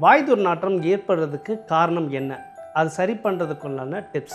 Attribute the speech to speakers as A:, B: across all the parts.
A: வாய் துர்நாற்றம் ஏற்படுறதுக்கு காரணம் என்ன அது சரி பண்ணுறதுக்குள்ளான டிப்ஸ்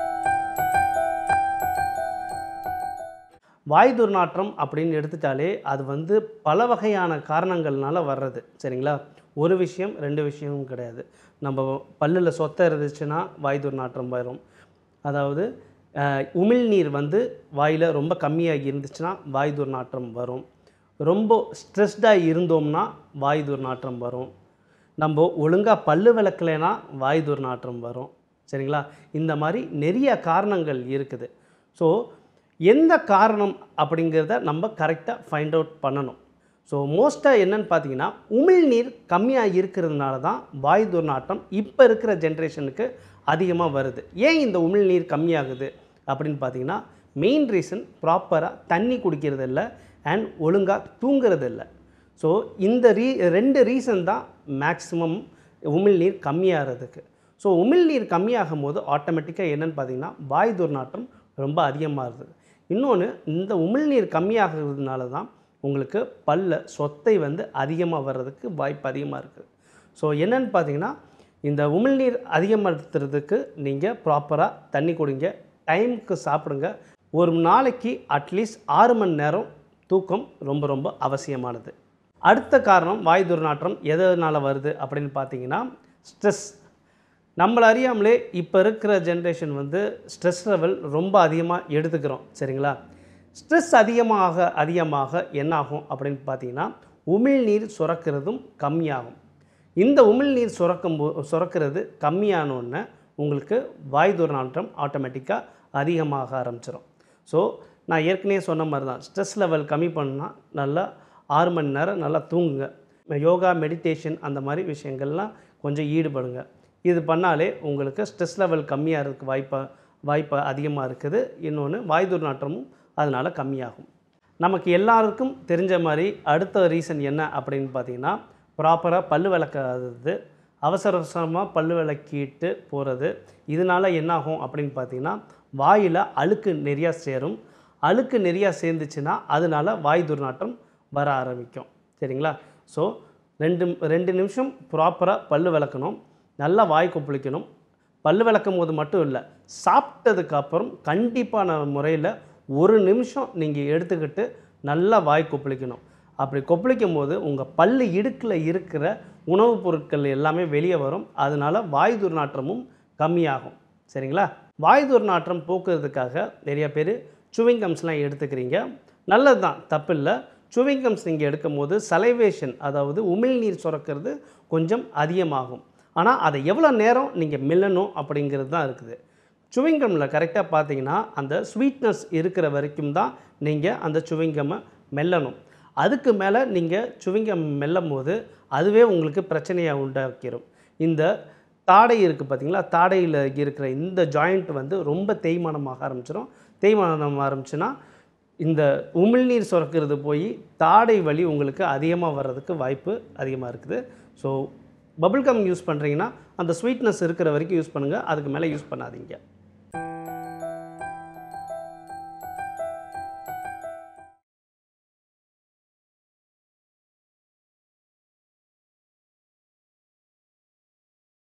A: வாய் துர்நாற்றம் அப்படின்னு எடுத்துட்டாலே அது வந்து பல வகையான காரணங்கள்னால வர்றது சரிங்களா ஒரு விஷயம் ரெண்டு விஷயமும் கிடையாது நம்ம பல்லில் சொத்தை இருந்துச்சுன்னா வாய் துர்நாற்றம் வரும் அதாவது அஹ், உமிழ்நீர் வந்து வாயில் ரொம்ப கம்மியாக இருந்துச்சுன்னா வாய் துர்நாற்றம் வரும் ரொம்ப ஸ்ட்ரெஸ்டாக இருந்தோம்னா வாய் துர்நாற்றம் வரும் நம்ம ஒழுங்காக பல்லு விளக்கலைன்னா வாய் துர்நாற்றம் வரும் சரிங்களா இந்த மாதிரி நிறைய காரணங்கள் இருக்குது ஸோ எந்த காரணம் அப்படிங்கிறத நம்ம கரெக்டாக ஃபைண்ட் அவுட் பண்ணணும் ஸோ மோஸ்ட்டாக என்னன்னு பார்த்தீங்கன்னா உமிழ்நீர் கம்மியாக இருக்கிறதுனால தான் வாய் துர்நாற்றம் இப்போ இருக்கிற ஜென்ரேஷனுக்கு அதிகமாக வருது ஏன் இந்த உமிழ்நீர் கம்மியாகுது அப்படின்னு பார்த்தீங்கன்னா மெயின் ரீசன் ப்ராப்பராக தண்ணி குடிக்கிறது இல்லை அண்ட் ஒழுங்காக தூங்குறது இல்லை ஸோ இந்த ரீ ரெண்டு ரீசன் தான் மேக்ஸிமம் உமிழ்நீர் கம்மியாகிறதுக்கு ஸோ உமிழ்நீர் கம்மியாகும் போது ஆட்டோமேட்டிக்காக என்னன்னு பார்த்தீங்கன்னா வாய் துர்நாற்றம் ரொம்ப அதிகமாகுது இன்னொன்று இந்த உமிழ்நீர் கம்மியாகிறதுனால தான் உங்களுக்கு பல்ல சொத்தை வந்து அதிகமாக வர்றதுக்கு வாய்ப்பு அதிகமாக இருக்குது ஸோ என்னன்னு பார்த்தீங்கன்னா இந்த உமிழ்நீர் அதிகப்படுத்துறதுக்கு நீங்கள் ப்ராப்பராக தண்ணி குடிங்க டைமுக்கு சாப்பிடுங்க ஒரு நாளைக்கு அட்லீஸ்ட் ஆறு மணி நேரம் தூக்கம் ரொம்ப ரொம்ப அவசியமானது அடுத்த காரணம் வாய் துர்நாற்றம் எதனால் வருது அப்படின்னு பார்த்தீங்கன்னா ஸ்ட்ரெஸ் நம்மளை அறியாமலே இப்போ இருக்கிற ஜென்ரேஷன் வந்து ஸ்ட்ரெஸ் லெவல் ரொம்ப அதிகமாக எடுத்துக்கிறோம் சரிங்களா ஸ்ட்ரெஸ் அதிகமாக அதிகமாக என்னாகும் அப்படின்னு பார்த்தீங்கன்னா உமிழ்நீர் சுரக்கிறதும் கம்மியாகும் இந்த உமிழ்நீர் சுரக்கும் போ சுரக்கிறது கம்மியானோடனே உங்களுக்கு வாய் துர்நாற்றம் ஆட்டோமேட்டிக்காக அதிகமாக ஆரம்பிச்சிடும் ஸோ நான் ஏற்கனவே சொன்ன மாதிரி தான் ஸ்ட்ரெஸ் லெவல் கம்மி பண்ணால் நல்லா ஆறு மணி நேரம் நல்லா தூங்குங்க யோகா மெடிடேஷன் அந்த மாதிரி விஷயங்கள்லாம் கொஞ்சம் ஈடுபடுங்க இது பண்ணாலே உங்களுக்கு ஸ்ட்ரெஸ் லெவல் கம்மியாக இருக்க வாய்ப்பு வாய்ப்பு அதிகமாக இருக்குது இன்னொன்று வாய் துர்நாற்றமும் அதனால் கம்மியாகும் நமக்கு எல்லாருக்கும் தெரிஞ்ச மாதிரி அடுத்த ரீசன் என்ன அப்படின்னு பார்த்தீங்கன்னா ப்ராப்பராக பல்லு விளக்காதது அவசர அவசரமாக பல்லு விளக்கிட்டு போகிறது இதனால் என்னாகும் அப்படின்னு பார்த்தீங்கன்னா வாயில் அழுக்கு நிறையா சேரும் அழுக்கு நிறையா சேர்ந்துச்சுன்னா அதனால வாய் துர்நாற்றம் வர ஆரம்பிக்கும் சரிங்களா ஸோ ரெண்டு ரெண்டு நிமிஷம் ப்ராப்பராக பல்லு விளக்கணும் நல்லா வாய் கொப்பளிக்கணும் பல்லு விளக்கும் போது மட்டும் இல்லை சாப்பிட்டதுக்கு அப்புறம் கண்டிப்பான முறையில் ஒரு நிமிஷம் நீங்கள் எடுத்துக்கிட்டு நல்லா வாய் கொப்பளிக்கணும் அப்படி கொப்பளிக்கும் போது உங்கள் பல்லு இடுக்கில் இருக்கிற உணவுப் பொருட்கள் எல்லாமே வெளியே வரும் அதனால வாய் துர்நாற்றமும் கம்மியாகும் சரிங்களா வாய் துர்நாற்றம் போக்குறதுக்காக நிறைய பேர் சுவிங்கம்ஸ்லாம் எடுத்துக்கிறீங்க நல்லது தான் தப்பில்லை சுவிங்கம்ஸ் நீங்கள் எடுக்கும் போது சலைவேஷன் அதாவது உமிழ்நீர் சுரக்கிறது கொஞ்சம் அதிகமாகும் ஆனால் அதை எவ்வளோ நேரம் நீங்கள் மெல்லணும் அப்படிங்கிறது தான் இருக்குது சுவிங்கம்மில் கரெக்டாக பார்த்தீங்கன்னா அந்த ஸ்வீட்னஸ் இருக்கிற வரைக்கும் தான் நீங்கள் அந்த சுவிங்கம்மை மெல்லணும் அதுக்கு மேலே நீங்கள் சுவிங்கம் மெல்லும் போது அதுவே உங்களுக்கு பிரச்சனையை உண்டாக்கிடும் இந்த தாடை இருக்குது பார்த்தீங்களா தாடையில் இருக்கிற இந்த ஜாயிண்ட் வந்து ரொம்ப தேய்மானமாக ஆரம்பிச்சிடும் தேய்மானம் ஆரம்பிச்சுன்னா இந்த உமிழ்நீர் சுரக்கிறது போய் தாடை வலி உங்களுக்கு அதிகமாக வர்றதுக்கு வாய்ப்பு அதிகமாக இருக்குது ஸோ பபிள் கம் யூஸ் பண்ணுறீங்கன்னா அந்த ஸ்வீட்னஸ் இருக்கிற வரைக்கும் யூஸ் பண்ணுங்கள் அதுக்கு மேலே யூஸ் பண்ணாதீங்க